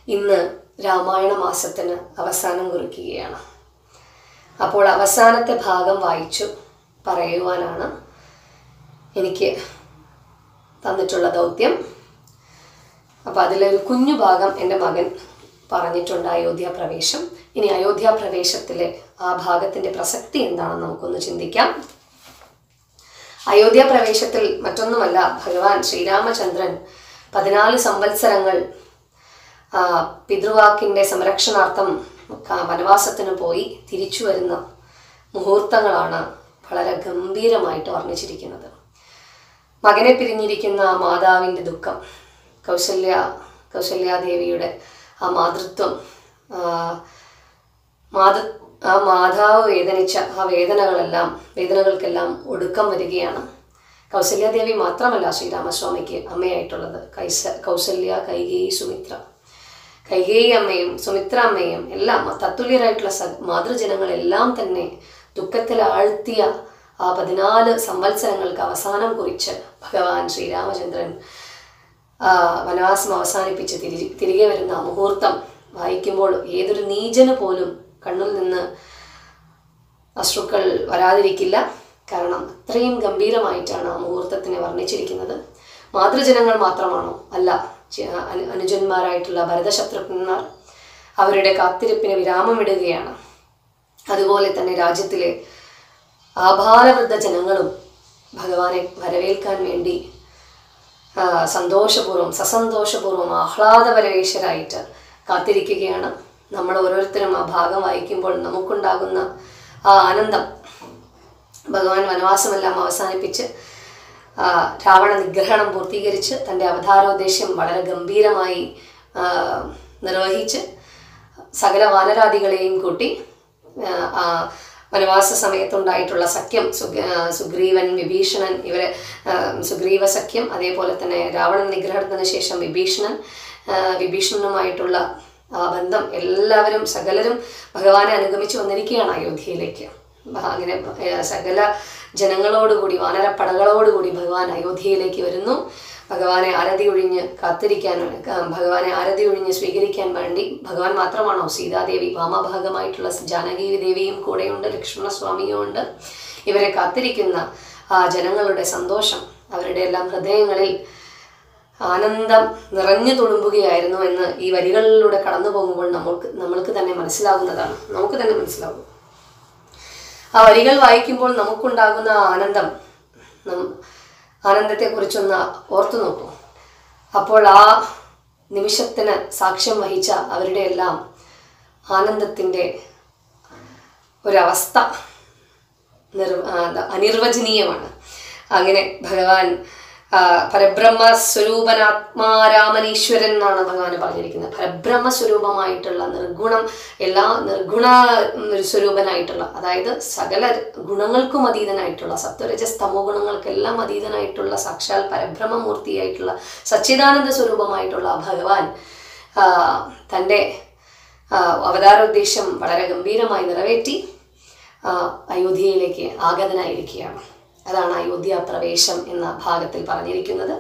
ഇന്ന് രാമായണ മാസത്തിന് അവസാനം കുറിക്കുകയാണ് അപ്പോൾ അവസാനത്തെ ഭാഗം വായിച്ചു പറയുവാനാണ് എനിക്ക് തന്നിട്ടുള്ള ദൗത്യം അപ്പോൾ അതിലൊരു കുഞ്ഞു ഭാഗം എൻ്റെ മകൻ പറഞ്ഞിട്ടുണ്ട് അയോധ്യ പ്രവേശം ഇനി അയോധ്യ പ്രവേശത്തിലെ ആ ഭാഗത്തിൻ്റെ പ്രസക്തി എന്താണെന്ന് നമുക്കൊന്ന് ചിന്തിക്കാം അയോധ്യ പ്രവേശത്തിൽ മറ്റൊന്നുമല്ല ഭഗവാൻ ശ്രീരാമചന്ദ്രൻ പതിനാല് സംവത്സരങ്ങൾ ആ, പിതൃവാക്കിൻ്റെ സംരക്ഷണാർത്ഥം ക- വനവാസത്തിന് പോയി തിരിച്ചു വരുന്ന മുഹൂർത്തങ്ങളാണ് വളരെ ഗംഭീരമായിട്ട് വർണ്ണിച്ചിരിക്കുന്നത് മകനെ പിരിഞ്ഞിരിക്കുന്ന ആ മാതാവിൻ്റെ ദുഃഖം കൗസല്യ കൗസല്യാദേവിയുടെ ആ മാതൃത്വം ആ, മാതൃ ആ മാതാവ് വേദനിച്ച ആ വേദനകളെല്ലാം വേദനകൾക്കെല്ലാം ഒടുക്കം വരികയാണ് കൗസല്യാദേവി മാത്രമല്ല ശ്രീരാമസ്വാമിക്ക് അമ്മയായിട്ടുള്ളത് കൈസ കൗസല്യ കൈകേയി സുമിത്ര കൈകേയി അമ്മയും സുമിത്ര അമ്മയും എല്ലാം തത്തുല്യരായിട്ടുള്ള സ മാതൃജനങ്ങളെല്ലാം തന്നെ ദുഃഖത്തിൽ ആഴ്ത്തിയ ആ പതിനാല് സംവത്സരങ്ങൾക്ക് അവസാനം കുറിച്ച് ഭഗവാൻ ശ്രീരാമചന്ദ്രൻ ആ, വനവാസം അവസാനിപ്പിച്ച് തിരി തിരികെ വരുന്ന ആ മുഹൂർത്തം വായിക്കുമ്പോൾ ഏതൊരു നീചന് പോലും കണ്ണിൽ നിന്ന് അശ്രുക്കൾ വരാതിരിക്കില്ല കാരണം അത്രയും ഗംഭീരമായിട്ടാണ് ആ മുഹൂർത്തത്തിനെ വർണ്ണിച്ചിരിക്കുന്നത് മാതൃജനങ്ങൾ മാത്രമാണോ അല്ല ചെ- അനു- അനുജന്മാരായിട്ടുള്ള ഭരതശത്രുഘ്നന്മാർ അവരുടെ കാത്തിരിപ്പിന് വിരാമമിടുകയാണ് അതുപോലെ തന്നെ രാജ്യത്തിലെ ആഭാരവൃദ്ധ ജനങ്ങളും ഭഗവാനെ വരവേൽക്കാൻ വേണ്ടി ആ, സന്തോഷപൂർവ്വം സസന്തോഷപൂർവ്വം ആഹ്ലാദപരവേശരായിട്ട് കാത്തിരിക്കുകയാണ് നമ്മൾ ഓരോരുത്തരും ആ ഭാഗം വായിക്കുമ്പോൾ നമുക്കുണ്ടാകുന്ന ആ ആനന്ദം ഭഗവാൻ വനവാസമെല്ലാം അവസാനിപ്പിച്ച് ആ, രാവണ നിഗ്രഹണം പൂർത്തീകരിച്ച് തൻ്റെ അവതാരോദ്ദേശ്യം വളരെ ഗംഭീരമായി ആ, നിർവഹിച്ച് സകല വാനരാദികളെയും കൂട്ടി ആ, ആ, വനവാസ സമയത്തുണ്ടായിട്ടുള്ള സഖ്യം സുഗ്ര ആ, സുഗ്രീവൻ വിഭീഷണൻ ഇവരെ ആ, സുഗ്രീവ സഖ്യം അതേപോലെ തന്നെ രാവണൻ നിഗ്രഹണത്തിന് ശേഷം വിഭീഷണൻ ആ, വിഭീഷണനുമായിട്ടുള്ള ആ ബന്ധം എല്ലാവരും സകലരും ഭഗവാനെ അനുഗമിച്ച് വന്നിരിക്കുകയാണ് അയോധ്യയിലേക്ക് ഭ- അങ്ങനെ ഏ, സകല ജനങ്ങളോടുകൂടി വാനരപ്പടകളോടുകൂടി ഭഗവാൻ അയോധ്യയിലേക്ക് വരുന്നു ഭഗവാനെ ആരതി ഒഴിഞ്ഞ് കാത്തിരിക്കാൻ ക- ഭഗവാനെ ആരതി ഒഴിഞ്ഞ് സ്വീകരിക്കാൻ വേണ്ടി ഭഗവാൻ മാത്രമാണോ സീതാദേവി വാമഭാഗമായിട്ടുള്ള ജാനകി ദേവിയും കൂടെയുണ്ട് ലക്ഷ്മണസ്വാമിയും ഉണ്ട് ഇവരെ കാത്തിരിക്കുന്ന ആ ജനങ്ങളുടെ സന്തോഷം അവരുടെ എല്ലാം ഹൃദയങ്ങളിൽ ആനന്ദം നിറഞ്ഞു തുളുമ്പുകയായിരുന്നു എന്ന് ഈ വരികളിലൂടെ കടന്നു പോകുമ്പോൾ നമ്മൾക്ക് നമ്മൾക്ക് തന്നെ മനസ്സിലാകുന്നതാണ് നമുക്ക് തന്നെ മനസ്സിലാകും ആ വരികൾ വായിക്കുമ്പോൾ നമുക്കുണ്ടാകുന്ന ആ ആനന്ദം നം- ആനന്ദത്തെക്കുറിച്ചൊന്ന് ഓർത്തു നോക്കൂ അപ്പോൾ ആ നിമിഷത്തിന് സാക്ഷ്യം വഹിച്ച അവരുടെ എല്ലാം ആനന്ദത്തിൻ്റെ ഒരവസ്ഥ നിർ ആ, എന്താ, അനിർവചനീയമാണ് അങ്ങനെ ഭഗവാൻ ആ, പരബ്രഹ്മ സ്വരൂപനാത്മാരാമനീശ്വരൻ എന്നാണ് ഭഗവാൻ പറഞ്ഞിരിക്കുന്നത് പരബ്രഹ്മ സ്വരൂപമായിട്ടുള്ള നിർഗുണം എല്ലാ നിർഗുണ ഉം, സ്വരൂപനായിട്ടുള്ള അതായത് സകല ഗുണങ്ങൾക്കും അതീതനായിട്ടുള്ള സത്വരജസ് തമോ ഗുണങ്ങൾക്കെല്ലാം അതീതനായിട്ടുള്ള സാക്ഷാൽ പരബ്രഹ്മമൂർത്തിയായിട്ടുള്ള സച്ചിദാനന്ദ സ്വരൂപമായിട്ടുള്ള ആ ഭഗവാൻ ആ, തൻ്റെ ആ, അവതാരോദ്ദേശം വളരെ ഗംഭീരമായി നിറവേറ്റി ആ, അയോധ്യയിലേക്ക് ആഗതനായിരിക്കുകയാണ് അതാണ് അയോധ്യ പ്രവേശം എന്ന ഭാഗത്തിൽ പറഞ്ഞിരിക്കുന്നത്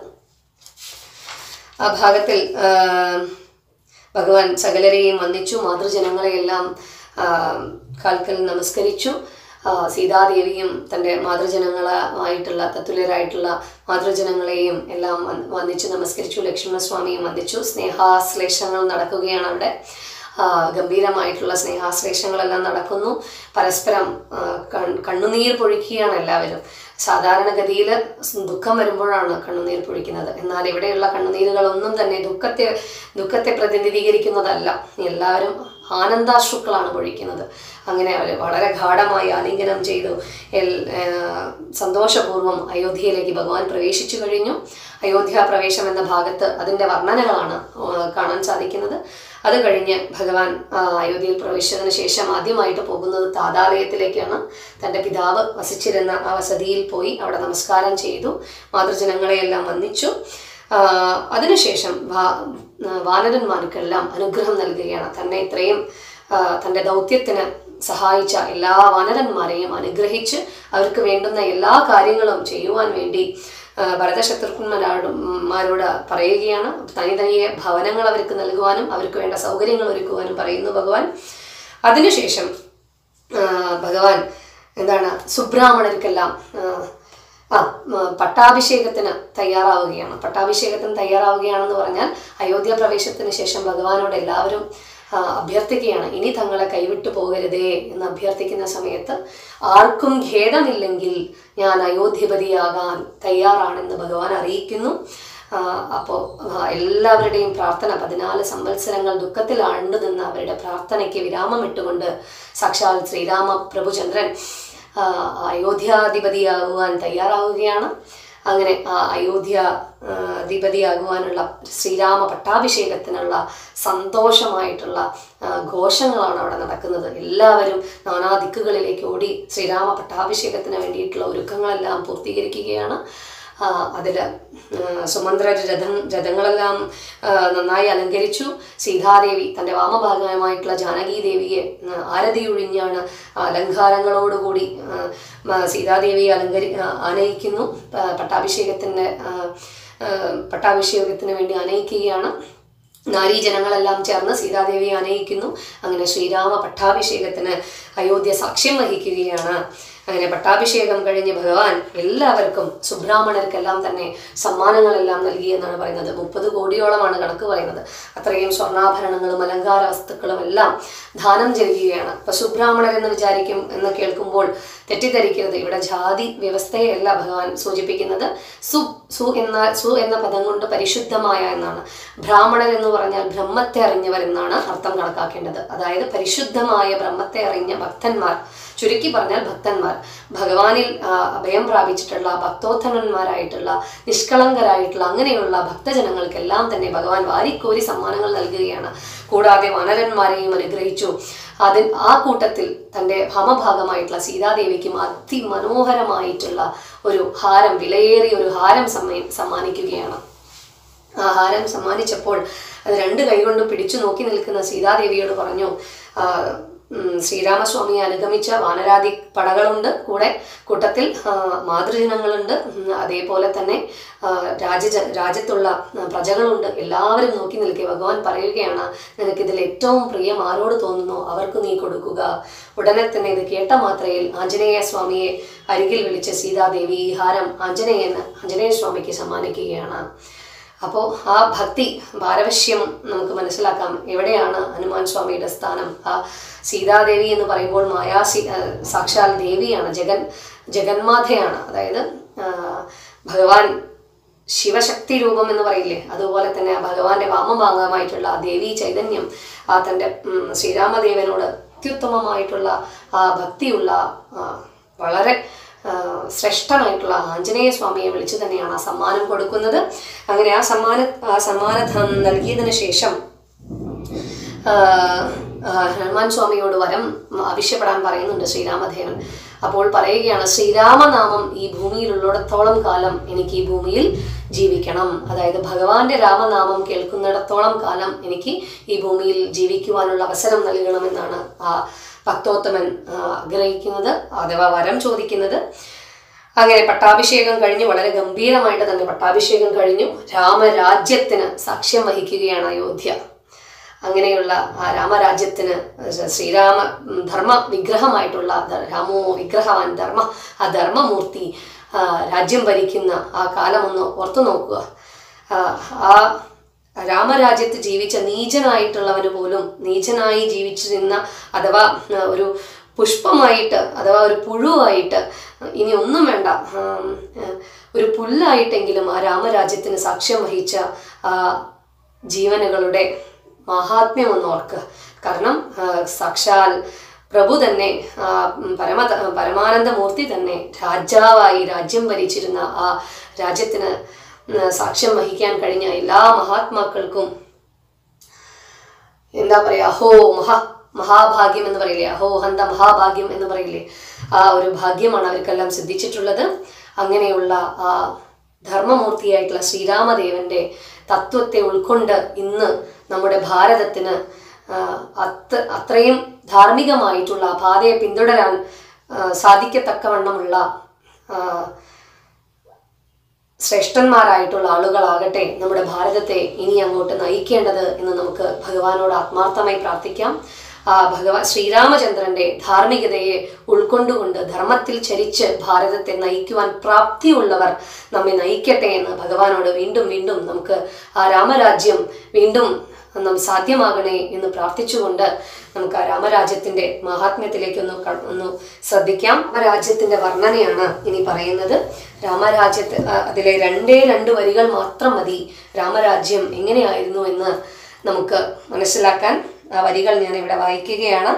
ആ ഭാഗത്തിൽ ആ, ഭഗവാൻ സകലരെയും വന്ദിച്ചു മാതൃജനങ്ങളെയെല്ലാം ആ, കാൽക്കൽ നമസ്കരിച്ചു ആ, സീതാദേവിയും തൻ്റെ മാതൃജനങ്ങളായിട്ടുള്ള തത്തുല്യരായിട്ടുള്ള മാതൃജനങ്ങളെയും എല്ലാം വന്ന് വന്ദിച്ചു നമസ്കരിച്ചു ലക്ഷ്മണസ്വാമിയും വന്ദിച്ചു സ്നേഹാശ്ലേഷങ്ങൾ നടക്കുകയാണ് അവിടെ ആ, ഗംഭീരമായിട്ടുള്ള സ്നേഹാശ്ലേഷങ്ങളെല്ലാം നടക്കുന്നു പരസ്പരം ആ, കൺ- കണ്ണുനീർ പൊഴിക്കുകയാണ് എല്ലാവരും സാധാരണഗതിയിൽ ദുഃഖം വരുമ്പോഴാണ് കണ്ണുനീർ പൊഴിക്കുന്നത് എന്നാൽ ഇവിടെയുള്ള കണ്ണുനീരുകളൊന്നും തന്നെ ദുഃഖത്തെ ദുഃഖത്തെ പ്രതിനിധീകരിക്കുന്നതല്ല എല്ലാവരും ആനന്ദാശ്രുക്കളാണ് പൊഴിക്കുന്നത് അങ്ങനെ അവർ വളരെ ഗാഠമായി ആലിംഗനം ചെയ്തു എൽ ആ, സന്തോഷപൂർവ്വം അയോധ്യയിലേക്ക് ഭഗവാൻ പ്രവേശിച്ചു കഴിഞ്ഞു അയോധ്യ പ്രവേശം എന്ന ഭാഗത്ത് അതിൻ്റെ വർണ്ണനകളാണ് ആ, കാണാൻ സാധിക്കുന്നത് അത് കഴിഞ്ഞ് ഭഗവാൻ ആ, അയോധ്യയിൽ പ്രവേശിച്ചതിന് ശേഷം ആദ്യമായിട്ട് പോകുന്നത് താതാലയത്തിലേക്കാണ് തൻ്റെ പിതാവ് വസിച്ചിരുന്ന ആ വസതിയിൽ പോയി അവിടെ നമസ്കാരം ചെയ്തു മാതൃജനങ്ങളെയെല്ലാം വന്ദിച്ചു ആ, അതിനുശേഷം വാ- വാനരന്മാർക്കെല്ലാം അനുഗ്രഹം നൽകുകയാണ് തന്നെ ഇത്രയും ആ, തൻ്റെ ദൗത്യത്തിന് സഹായിച്ച എല്ലാ വാനരന്മാരെയും അനുഗ്രഹിച്ച് അവർക്ക് വേണ്ടുന്ന എല്ലാ കാര്യങ്ങളും ചെയ്യുവാൻ വേണ്ടി ആ, ഭരതശത്രുഘ്നന്മാരോട് പറയുകയാണ് തനി തനിയെ ഭവനങ്ങൾ അവർക്ക് നൽകുവാനും അവർക്ക് വേണ്ട സൗകര്യങ്ങൾ ഒരുക്കുവാനും പറയുന്നു ഭഗവാൻ അതിനുശേഷം ആ, ഭഗവാൻ എന്താണ് സുബ്രാഹ്മണർക്കെല്ലാം ആ, ആ ഉം, പട്ടാഭിഷേകത്തിന് തയ്യാറാവുകയാണ് പട്ടാഭിഷേകത്തിന് തയ്യാറാവുകയാണെന്ന് പറഞ്ഞാൽ അയോധ്യ പ്രവേശത്തിന് ശേഷം ഭഗവാനോട് എല്ലാവരും ആ, അഭ്യർത്ഥിക്കുകയാണ് ഇനി തങ്ങളെ കൈവിട്ടു പോകരുതേ എന്ന് അഭ്യർത്ഥിക്കുന്ന സമയത്ത് ആർക്കും ഖേദമില്ലെങ്കിൽ ഞാൻ അയോധ്യപതിയാകാൻ തയ്യാറാണെന്ന് ഭഗവാൻ അറിയിക്കുന്നു അപ്പോൾ എല്ലാവരുടെയും പ്രാർത്ഥന പതിനാല് സംവത്സരങ്ങൾ ദുഃഖത്തിൽ ആണ്ടു നിന്ന് അവരുടെ പ്രാർത്ഥനയ്ക്ക് വിരാമം ഇട്ടുകൊണ്ട് സാക്ഷാൽ ശ്രീരാമ പ്രഭുചന്ദ്രൻ ആ, അയോധ്യാധിപതിയാകുവാൻ തയ്യാറാവുകയാണ് അങ്ങനെ ആ അയോധ്യ ആ, അധിപതിയാകുവാനുള്ള ശ്രീരാമ പട്ടാഭിഷേകത്തിനുള്ള സന്തോഷമായിട്ടുള്ള ആ, ഘോഷങ്ങളാണ് അവിടെ നടക്കുന്നത് എല്ലാവരും നാനാ ദിക്കുകളിലേക്ക് ഓടി ശ്രീരാമ പട്ടാഭിഷേകത്തിന് വേണ്ടിയിട്ടുള്ള ഒരുക്കങ്ങളെല്ലാം പൂർത്തീകരിക്കുകയാണ് അതിൽ സുമന്ത്ര രഥം രഥങ്ങളെല്ലാം ആ, നന്നായി അലങ്കരിച്ചു സീതാദേവി തൻ്റെ വാമഭാഗമായിട്ടുള്ള ജാനകി ദേവിയെ ആ, ആരതി ഒഴിഞ്ഞാണ് അലങ്കാരങ്ങളോടുകൂടി ആ, മ- സീതാദേവിയെ അലങ്കരി ആ, ആനയിക്കുന്നു പ- പട്ടാഭിഷേകത്തിൻ്റെ ആ, ആ, പട്ടാഭിഷേകത്തിന് വേണ്ടി ആനയിക്കുകയാണ് നാരീജനങ്ങളെല്ലാം ചേർന്ന് സീതാദേവിയെ ആനയിക്കുന്നു അങ്ങനെ ശ്രീരാമ പട്ടാഭിഷേകത്തിന് അയോധ്യ സാക്ഷ്യം വഹിക്കുകയാണ് അങ്ങനെ പട്ടാഭിഷേകം കഴിഞ്ഞ് ഭഗവാൻ എല്ലാവർക്കും സുബ്രാഹ്മണർക്കെല്ലാം തന്നെ സമ്മാനങ്ങളെല്ലാം നൽകി എന്നാണ് പറയുന്നത് മുപ്പത് കോടിയോളമാണ് കണക്ക് പറയുന്നത് അത്രയും സ്വർണ്ണാഭരണങ്ങളും അലങ്കാര വസ്തുക്കളും എല്ലാം ദാനം ചെയ്യുകയാണ് അപ്പൊ സുബ്രാഹ്മണർ എന്ന് വിചാരിക്കും എന്ന് കേൾക്കുമ്പോൾ തെറ്റിദ്ധരിക്കരുത് ഇവിടെ ജാതി വ്യവസ്ഥയല്ല ഭഗവാൻ സൂചിപ്പിക്കുന്നത് സു സു എന്ന സു എന്ന പദം കൊണ്ട് പരിശുദ്ധമായ എന്നാണ് ബ്രാഹ്മണർ എന്ന് പറഞ്ഞാൽ ബ്രഹ്മത്തെ അറിഞ്ഞവർ എന്നാണ് അർത്ഥം കണക്കാക്കേണ്ടത് അതായത് പരിശുദ്ധമായ ബ്രഹ്മത്തെ അറിഞ്ഞ ഭക്തന്മാർ ചുരുക്കി പറഞ്ഞാൽ ഭക്തന്മാർ ഭഗവാനിൽ ആ, അഭയം പ്രാപിച്ചിട്ടുള്ള ഭക്തോത്തമന്മാരായിട്ടുള്ള നിഷ്കളങ്കരായിട്ടുള്ള അങ്ങനെയുള്ള ഭക്തജനങ്ങൾക്കെല്ലാം തന്നെ ഭഗവാൻ വാരിക്കോരി സമ്മാനങ്ങൾ നൽകുകയാണ് കൂടാതെ വാനരന്മാരെയും അനുഗ്രഹിച്ചു അതിൽ ആ കൂട്ടത്തിൽ തൻ്റെ ഭമഭാഗമായിട്ടുള്ള സീതാദേവിക്കും അതിമനോഹരമായിട്ടുള്ള ഒരു ഹാരം വിലയേറിയ ഒരു ഹാരം സമ്മ സമ്മാനിക്കുകയാണ് ആ ഹാരം സമ്മാനിച്ചപ്പോൾ അത് രണ്ട് കൈകൊണ്ട് പിടിച്ചു നോക്കി നിൽക്കുന്ന സീതാദേവിയോട് പറഞ്ഞു ആ, ഉം, ശ്രീരാമസ്വാമിയെ അനുഗമിച്ച വാനരാതി പടകളുണ്ട് കൂടെ കൂട്ടത്തിൽ ആ, മാതൃജനങ്ങളുണ്ട് ഉം, അതേപോലെ തന്നെ ആ, രാജ രാജ്യത്തുള്ള ആ, പ്രജകളുണ്ട് എല്ലാവരും നോക്കി നിൽക്കെ ഭഗവാൻ പറയുകയാണ് നിനക്കിതിൽ ഏറ്റവും പ്രിയം ആരോട് തോന്നുന്നോ അവർക്ക് നീ കൊടുക്കുക ഉടനെ തന്നെ ഇത് കേട്ട മാത്രയിൽ ആഞ്ജനേയ സ്വാമിയെ അരികിൽ വിളിച്ച സീതാദേവി ഈ ഹാരം ആഞ്ജനേയന് ആഞ്ജനേയ സ്വാമിക്ക് സമ്മാനിക്കുകയാണ് അപ്പോൾ ആ ഭക്തി പാരവശ്യം നമുക്ക് മനസ്സിലാക്കാം എവിടെയാണ് ഹനുമാൻ സ്വാമിയുടെ സ്ഥാനം ആ സീതാദേവി എന്ന് പറയുമ്പോൾ മായാ സി ആ, സാക്ഷാൽ ദേവിയാണ് ജഗൻ ജഗന്മാതയാണ് അതായത് ആ, ഭഗവാൻ ശിവശക്തി രൂപം എന്ന് പറയില്ലേ അതുപോലെ തന്നെ ആ ഭഗവാന്റെ വാമഭാഗമായിട്ടുള്ള ആ ദേവി ചൈതന്യം ആ തൻ്റെ ഉം, ശ്രീരാമദേവനോട് അത്യുത്തമമായിട്ടുള്ള ആ ഭക്തിയുള്ള ആ, വളരെ ആ, ശ്രേഷ്ഠനായിട്ടുള്ള ആഞ്ജനേയ സ്വാമിയെ വിളിച്ചു തന്നെയാണ് ആ സമ്മാനം കൊടുക്കുന്നത് അങ്ങനെ ആ സമ്മാന ആ സമ്മാനം നൽകിയതിനു ശേഷം ആ, ആ, ഹനുമാൻ സ്വാമിയോട് വരം ആവശ്യപ്പെടാൻ പറയുന്നുണ്ട് ശ്രീരാമദേവൻ അപ്പോൾ പറയുകയാണ് ശ്രീരാമനാമം ഈ ഭൂമിയിലുള്ളിടത്തോളം കാലം എനിക്ക് ഈ ഭൂമിയിൽ ജീവിക്കണം അതായത് ഭഗവാന്റെ രാമനാമം കേൾക്കുന്നിടത്തോളം കാലം എനിക്ക് ഈ ഭൂമിയിൽ ജീവിക്കുവാനുള്ള അവസരം നൽകണമെന്നാണ് ആ ഭക്തോത്തമൻ ആ, ആഗ്രഹിക്കുന്നത് അഥവാ വരം ചോദിക്കുന്നത് അങ്ങനെ പട്ടാഭിഷേകം കഴിഞ്ഞു വളരെ ഗംഭീരമായിട്ട് തന്നെ പട്ടാഭിഷേകം കഴിഞ്ഞു രാമരാജ്യത്തിന് സാക്ഷ്യം വഹിക്കുകയാണ് അയോധ്യ അങ്ങനെയുള്ള ആ രാമരാജ്യത്തിന് ശ്രീരാമ ഉം, ധർമ്മ വിഗ്രഹമായിട്ടുള്ള ധ- രാമോ വിഗ്രഹവാൻ ധർമ്മ ആ ധർമ്മമൂർത്തി ആ, രാജ്യം ഭരിക്കുന്ന ആ കാലമൊന്ന് ഓർത്തു നോക്കുക ആ, ആ രാമരാജ്യത്ത് ജീവിച്ച നീചനായിട്ടുള്ളവന് പോലും നീചനായി ജീവിച്ചിരുന്ന അഥവാ ആ, ഒരു പുഷ്പമായിട്ട് അഥവാ ഒരു പുഴുവായിട്ട് ഇനി ഒന്നും വേണ്ട ആം, ആ, ഒരു പുല്ലായിട്ടെങ്കിലും ആ രാമരാജ്യത്തിന് സാക്ഷ്യം വഹിച്ച ആ ജീവനുകളുടെ മഹാത്മ്യം ഒന്ന് ഓർക്കുക കാരണം ആ, സാക്ഷാൽ പ്രഭു തന്നെ ആ, ഉം, പരമ പരമാനന്ദമൂർത്തി തന്നെ രാജാവായി രാജ്യം ഭരിച്ചിരുന്ന ആ രാജ്യത്തിന് ഉം, സാക്ഷ്യം വഹിക്കാൻ കഴിഞ്ഞ എല്ലാ മഹാത്മാക്കൾക്കും എന്താ പറയാ അഹോ മഹാ മഹാഭാഗ്യം എന്ന് പറയില്ലേ അഹോ ഹന്ത മഹാഭാഗ്യം എന്ന് പറയില്ലേ ആ ഒരു ഭാഗ്യമാണ് അവർക്കെല്ലാം സിദ്ധിച്ചിട്ടുള്ളത് അങ്ങനെയുള്ള ആ ധർമ്മമൂർത്തിയായിട്ടുള്ള ശ്രീരാമദേവന്റെ തത്വത്തെ ഉൾക്കൊണ്ട് ഇന്ന് നമ്മുടെ ഭാരതത്തിന് ആ, അത്ര അത്രയും ധാർമ്മികമായിട്ടുള്ള ആ പാതയെ പിന്തുടരാൻ ആ, സാധിക്കത്തക്കവണ്ണമുള്ള ആ, ശ്രേഷ്ഠന്മാരായിട്ടുള്ള ആളുകളാകട്ടെ നമ്മുടെ ഭാരതത്തെ ഇനി അങ്ങോട്ട് നയിക്കേണ്ടത് എന്ന് നമുക്ക് ഭഗവാനോട് ആത്മാർത്ഥമായി പ്രാർത്ഥിക്കാം ആ ഭഗവാൻ ശ്രീരാമചന്ദ്രന്റെ ധാർമ്മികതയെ ഉൾക്കൊണ്ടുകൊണ്ട് ധർമ്മത്തിൽ ചരിച്ച് ഭാരതത്തെ നയിക്കുവാൻ പ്രാപ്തിയുള്ളവർ നമ്മെ നയിക്കട്ടെ എന്ന് ഭഗവാനോട് വീണ്ടും വീണ്ടും നമുക്ക് ആ രാമരാജ്യം വീണ്ടും നാം സാധ്യമാകണേ എന്ന് പ്രാർത്ഥിച്ചുകൊണ്ട് നമുക്ക് ആ രാമരാജ്യത്തിന്റെ മഹാത്മ്യത്തിലേക്ക് ഒന്ന് ക- ഒന്ന് ശ്രദ്ധിക്കാം രാമരാജ്യത്തിന്റെ വർണ്ണനയാണ് ഇനി പറയുന്നത് രാമരാജ്യത്ത് ആ, അതിലെ രണ്ടേ രണ്ട് വരികൾ മാത്രം മതി രാമരാജ്യം എങ്ങനെയായിരുന്നു എന്ന് നമുക്ക് മനസ്സിലാക്കാൻ ആ വരികൾ ഞാൻ ഇവിടെ വായിക്കുകയാണ്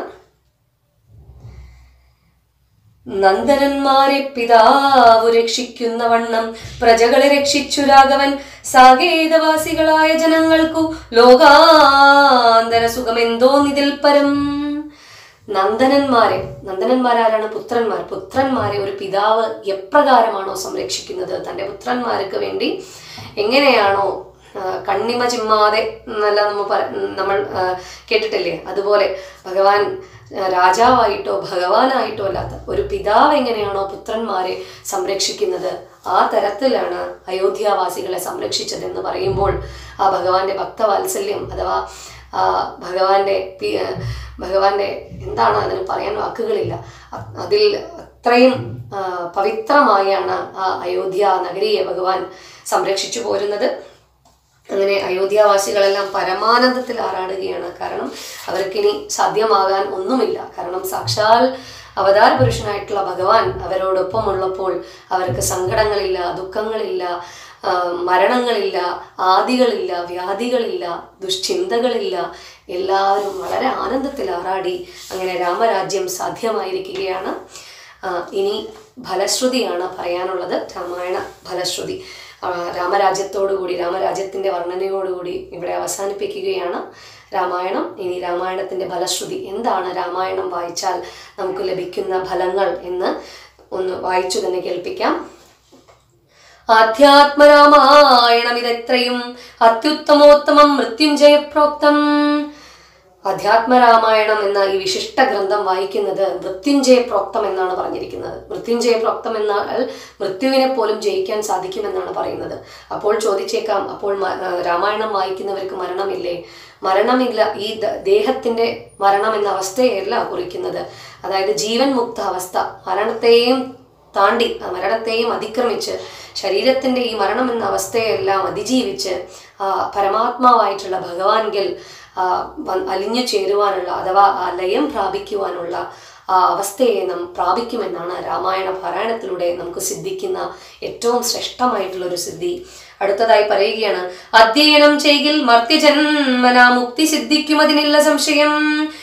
നന്ദനന്മാരെ പിതാവ് രക്ഷിക്കുന്ന വണ്ണം പ്രജകളെ രക്ഷിച്ചു രാഘവൻ സാകേതവാസികളായ ജനങ്ങൾക്കു ലോകാന്തര സുഖമെന്തോ നിതിൽ പരം നന്ദനന്മാരെ നന്ദനന്മാരാരാണ് പുത്രന്മാർ പുത്രന്മാരെ ഒരു പിതാവ് എപ്രകാരമാണോ സംരക്ഷിക്കുന്നത് തൻ്റെ പുത്രന്മാർക്ക് വേണ്ടി എങ്ങനെയാണോ ആ, കണ്ണിമ ചിമ്മാതെ എന്നല്ല നമ്മൾ പറ നമ്മൾ ആ, കേട്ടിട്ടില്ലേ അതുപോലെ ഭഗവാൻ ആ, രാജാവായിട്ടോ ഭഗവാനായിട്ടോ അല്ലാത്ത ഒരു പിതാവ് എങ്ങനെയാണോ പുത്രന്മാരെ സംരക്ഷിക്കുന്നത് ആ തരത്തിലാണ് അയോധ്യാവാസികളെ സംരക്ഷിച്ചത് എന്ന് പറയുമ്പോൾ ആ ഭഗവാന്റെ ഭക്തവാത്സല്യം അഥവാ ആ ഭഗവാന്റെ പി- ആ, ഭഗവാന്റെ എന്താണ് അതിന് പറയാൻ വാക്കുകളില്ല അ- അതിൽ അത്രയും ആ, പവിത്രമായാണ് ആ അയോധ്യ നഗരിയെ ഭഗവാൻ സംരക്ഷിച്ചു പോരുന്നത് അങ്ങനെ അയോധ്യാവാസികളെല്ലാം പരമാനന്ദത്തിൽ ആറാടുകയാണ് കാരണം അവർക്കിനി സാധ്യമാകാൻ ഒന്നുമില്ല കാരണം സാക്ഷാൽ അവതാര പുരുഷനായിട്ടുള്ള ഭഗവാൻ അവരോടൊപ്പമുള്ളപ്പോൾ അവർക്ക് സങ്കടങ്ങളില്ല ദുഃഖങ്ങളില്ല ആ, മരണങ്ങളില്ല ആദികളില്ല വ്യാധികളില്ല ദുശ്ചിന്തകളില്ല എല്ലാവരും വളരെ ആനന്ദത്തിൽ ആറാടി അങ്ങനെ രാമരാജ്യം സാധ്യമായിരിക്കുകയാണ് ആ, ഇനി ഫലശ്രുതിയാണ് പറയാനുള്ളത് രാമായണ ഫലശ്രുതി ആ, രാമരാജ്യത്തോടുകൂടി രാമരാജ്യത്തിൻ്റെ വർണ്ണനയോടുകൂടി ഇവിടെ അവസാനിപ്പിക്കുകയാണ് രാമായണം ഇനി രാമായണത്തിൻ്റെ ഫലശ്രുതി എന്താണ് രാമായണം വായിച്ചാൽ നമുക്ക് ലഭിക്കുന്ന ഫലങ്ങൾ എന്ന് ഒന്ന് വായിച്ചു തന്നെ കേൾപ്പിക്കാം ആധ്യാത്മരാമായണം ഇതെത്രയും അത്യുത്തമോത്തമം മൃത്യുഞ്ജയ പ്രോക്തം അധ്യാത്മരാമായണം എന്ന ഈ വിശിഷ്ട ഗ്രന്ഥം വായിക്കുന്നത് മൃത്യുഞ്ജയ പ്രോക്തം എന്നാണ് പറഞ്ഞിരിക്കുന്നത് മൃത്യുഞ്ജയ പ്രോക്തം എന്നാൽ മൃത്യുവിനെ പോലും ജയിക്കാൻ സാധിക്കുമെന്നാണ് പറയുന്നത് അപ്പോൾ ചോദിച്ചേക്കാം അപ്പോൾ മ- ആ, രാമായണം വായിക്കുന്നവർക്ക് മരണമില്ലേ മരണമില്ല ഈ ദ- ദേഹത്തിന്റെ മരണം എന്ന അവസ്ഥയല്ല കുറിക്കുന്നത് അതായത് ജീവൻ മുക്ത അവസ്ഥ മരണത്തെയും താണ്ടി ആ മരണത്തെയും അതിക്രമിച്ച് ശരീരത്തിന്റെ ഈ മരണം എന്ന അവസ്ഥയെല്ലാം അതിജീവിച്ച് ആ പരമാത്മാവായിട്ടുള്ള ഭഗവാൻകിൽ ആ, വ- അലിഞ്ഞു ചേരുവാനുള്ള അഥവാ ആ ലയം പ്രാപിക്കുവാനുള്ള ആ അവസ്ഥയെ നാം പ്രാപിക്കുമെന്നാണ് രാമായണ പാരായണത്തിലൂടെ നമുക്ക് സിദ്ധിക്കുന്ന ഏറ്റവും ശ്രേഷ്ഠമായിട്ടുള്ള ഒരു സിദ്ധി അടുത്തതായി പറയുകയാണ് അധ്യയനം ചെയ്യിൽ മർത്യജന്മനാ മുക്തി സിദ്ധിക്കുമതിനില്ല സംശയം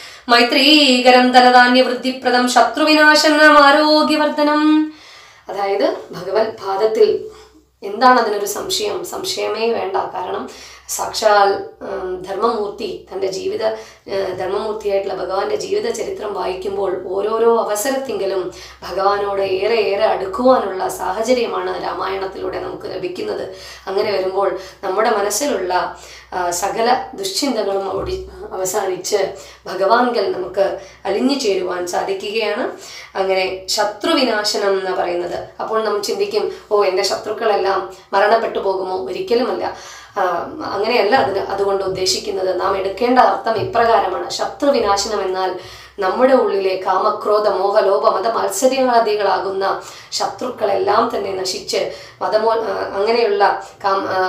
മൈത്രീകരം ധനധാന്യ വൃദ്ധിപ്രദം ശത്രുവിനാശനം ആരോഗ്യവർദ്ധനം അതായത് ഭഗവത് പാദത്തിൽ എന്താണ് അതിനൊരു സംശയം സംശയമേ വേണ്ട കാരണം സാക്ഷാൽ ഉം, ധർമ്മമൂർത്തി തൻ്റെ ജീവിത ഏഹ്, ധർമ്മമൂർത്തിയായിട്ടുള്ള ഭഗവാന്റെ ജീവിത ചരിത്രം വായിക്കുമ്പോൾ ഓരോരോ അവസരത്തെങ്കിലും ഭഗവാനോട് ഏറെ ഏറെ അടുക്കുവാനുള്ള സാഹചര്യമാണ് രാമായണത്തിലൂടെ നമുക്ക് ലഭിക്കുന്നത് അങ്ങനെ വരുമ്പോൾ നമ്മുടെ മനസ്സിലുള്ള ആ, സകല ദുശ്ചിന്തകളും ഓടി അവസാനിച്ച് ഭഗവാൻകൽ നമുക്ക് അലിഞ്ഞു ചേരുവാൻ സാധിക്കുകയാണ് അങ്ങനെ ശത്രുവിനാശനം എന്ന് പറയുന്നത് അപ്പോൾ നമ്മൾ ചിന്തിക്കും ഓ എൻ്റെ ശത്രുക്കളെല്ലാം മരണപ്പെട്ടു പോകുമോ ഒരിക്കലുമല്ല ആ, അങ്ങനെയല്ല അതിന് അതുകൊണ്ട് ഉദ്ദേശിക്കുന്നത് നാം എടുക്കേണ്ട അർത്ഥം ഇപ്രകാരമാണ് ശത്രുവിനാശനം എന്നാൽ നമ്മുടെ ഉള്ളിലെ കാമക്രോധ മോഹലോഭ മത മത്സര്യങ്ങളാദികളാകുന്ന ശത്രുക്കളെല്ലാം തന്നെ നശിച്ച് മതമോ ആ, അങ്ങനെയുള്ള കാം ആ,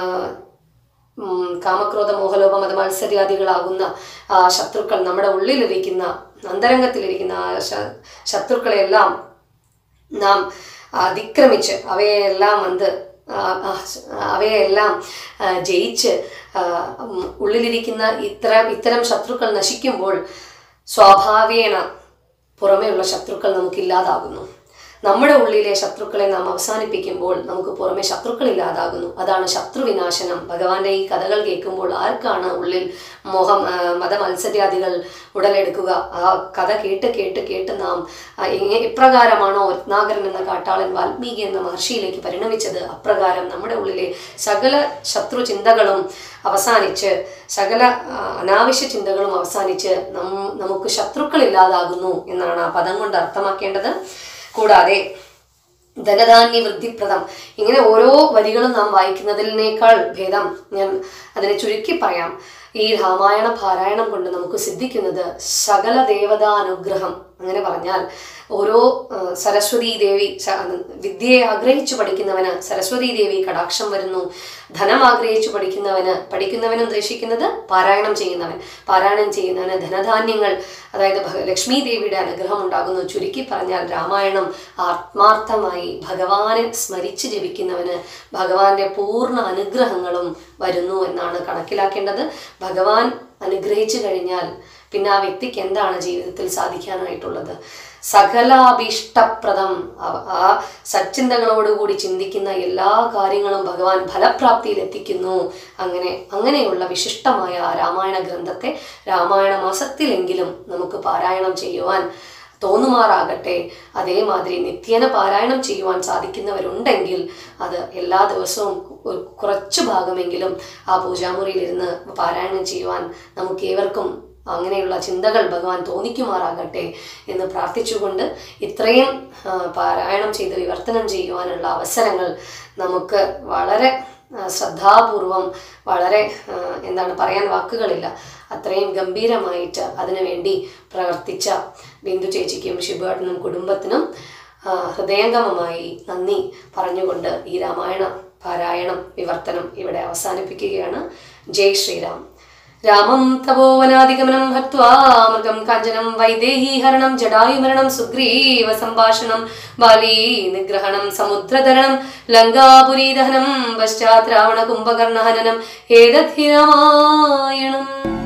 ഉം, കാമക്രോധ മോഹലോഭ മത മത്സര്യാദികളാകുന്ന ആ ശത്രുക്കൾ നമ്മുടെ ഉള്ളിലിരിക്കുന്ന അന്തരംഗത്തിലിരിക്കുന്ന ആ ശ- ശത്രുക്കളെല്ലാം നാം അതിക്രമിച്ച് അവയെല്ലാം വന്ന് ആ, ആ, അവയെല്ലാം ആ, ജയിച്ച് ആ, ഉം, ഉള്ളിലിരിക്കുന്ന ഇത്തരം ഇത്തരം ശത്രുക്കൾ നശിക്കുമ്പോൾ സ്വാഭാവികേന പുറമേയുള്ള ശത്രുക്കൾ നമുക്കില്ലാതാകുന്നു നമ്മുടെ ഉള്ളിലെ ശത്രുക്കളെ നാം അവസാനിപ്പിക്കുമ്പോൾ നമുക്ക് പുറമെ ശത്രുക്കൾ ഇല്ലാതാകുന്നു അതാണ് ശത്രുവിനാശനം ഭഗവാന്റെ ഈ കഥകൾ കേൾക്കുമ്പോൾ ആർക്കാണ് ഉള്ളിൽ മോഹം ആ, മതമത്സര്യാദികൾ ഉടലെടുക്കുക ആ കഥ കേട്ട് കേട്ട് കേട്ട് നാം ആ, എങ്ങ- എപ്രകാരമാണോ രത്നാകരൻ എന്ന കാട്ടാളൻ വാൽമീകി എന്ന മഹർഷിയിലേക്ക് പരിണമിച്ചത് അപ്രകാരം നമ്മുടെ ഉള്ളിലെ സകല ശത്രു ചിന്തകളും അവസാനിച്ച് സകല ആ, അനാവശ്യ ചിന്തകളും അവസാനിച്ച് നം നമുക്ക് ശത്രുക്കൾ ഇല്ലാതാകുന്നു എന്നാണ് ആ പദം കൊണ്ട് അർത്ഥമാക്കേണ്ടത് കൂടാതെ ധനധാന്യ വൃദ്ധിപ്രദം ഇങ്ങനെ ഓരോ വരികളും നാം വായിക്കുന്നതിനേക്കാൾ ഭേദം ഞാൻ അതിനെ ചുരുക്കി പറയാം ഈ രാമായണ പാരായണം കൊണ്ട് നമുക്ക് സിദ്ധിക്കുന്നത് സകല ദേവതാ അനുഗ്രഹം അങ്ങനെ പറഞ്ഞാൽ ഓരോ ആ, സരസ്വതി ദേവി സ- വിദ്യയെ ആഗ്രഹിച്ചു പഠിക്കുന്നവന് സരസ്വതി ദേവി കടാക്ഷം വരുന്നു ധനം ആഗ്രഹിച്ചു പഠിക്കുന്നവന് പഠിക്കുന്നവൻ ഉദ്ദേശിക്കുന്നത് പാരായണം ചെയ്യുന്നവൻ പാരായണം ചെയ്യുന്നവന് ധനധാന്യങ്ങൾ അതായത് ഭഗ- ലക്ഷ്മി ദേവിയുടെ അനുഗ്രഹം ഉണ്ടാകുന്നു ചുരുക്കി പറഞ്ഞാൽ രാമായണം ആത്മാർത്ഥമായി ഭഗവാനെ സ്മരിച്ച് ജപിക്കുന്നവന് ഭഗവാന്റെ പൂർണ്ണ അനുഗ്രഹങ്ങളും വരുന്നു എന്നാണ് കണക്കിലാക്കേണ്ടത് ഭഗവാൻ അനുഗ്രഹിച്ചു കഴിഞ്ഞാൽ പിന്നെ ആ വ്യക്തിക്ക് എന്താണ് ജീവിതത്തിൽ സാധിക്കാനായിട്ടുള്ളത് സകലാഭീഷ്ടപ്രദം അവ- ആ സച്ചിന്തകളോടുകൂടി ചിന്തിക്കുന്ന എല്ലാ കാര്യങ്ങളും ഭഗവാൻ ഫലപ്രാപ്തിയിൽ എത്തിക്കുന്നു അങ്ങനെ അങ്ങനെയുള്ള വിശിഷ്ടമായ ആ രാമായണ ഗ്രന്ഥത്തെ രാമായണ മാസത്തിലെങ്കിലും നമുക്ക് പാരായണം ചെയ്യുവാൻ തോന്നുമാറാകട്ടെ അതേമാതിരി നിത്യേന പാരായണം ചെയ്യുവാൻ സാധിക്കുന്നവരുണ്ടെങ്കിൽ അത് എല്ലാ ദിവസവും ഒരു കുറച്ചു ഭാഗമെങ്കിലും ആ പൂജാമുറിയിലിരുന്ന് പാരായണം ചെയ്യുവാൻ നമുക്ക് ഏവർക്കും അങ്ങനെയുള്ള ചിന്തകൾ ഭഗവാൻ തോന്നിക്കുമാറാകട്ടെ എന്ന് പ്രാർത്ഥിച്ചുകൊണ്ട് ഇത്രയും ആ, പാരായണം ചെയ്ത് വിവർത്തനം ചെയ്യുവാനുള്ള അവസരങ്ങൾ നമുക്ക് വളരെ ആ, ശ്രദ്ധാപൂർവം വളരെ ആ, എന്താണ് പറയാൻ വാക്കുകളില്ല അത്രയും ഗംഭീരമായിട്ട് അതിനുവേണ്ടി പ്രവർത്തിച്ച ബിന്ദു ചേച്ചിക്കും ശിബേട്ടനും കുടുംബത്തിനും ആ, ഹൃദയംഗമമായി നന്ദി പറഞ്ഞുകൊണ്ട് ഈ രാമായണ പാരായണം വിവർത്തനം ഇവിടെ അവസാനിപ്പിക്കുകയാണ് ജയ് ശ്രീരാം രാമം തപോവനാദിഗമനം ഹത്വാ മൃഗം കാഞ്ചനം വൈദേഹീഹരണം ജടായുമരണം സുഗ്രീവ സംഭാഷണം ബാലീ നിഗ്രഹണം സമുദ്രതരണം ലങ്കാപുരീദഹനം പശ്ചാത് രാവണ കുംഭകർണഹനനം ഏതദ്ധി രാമായണം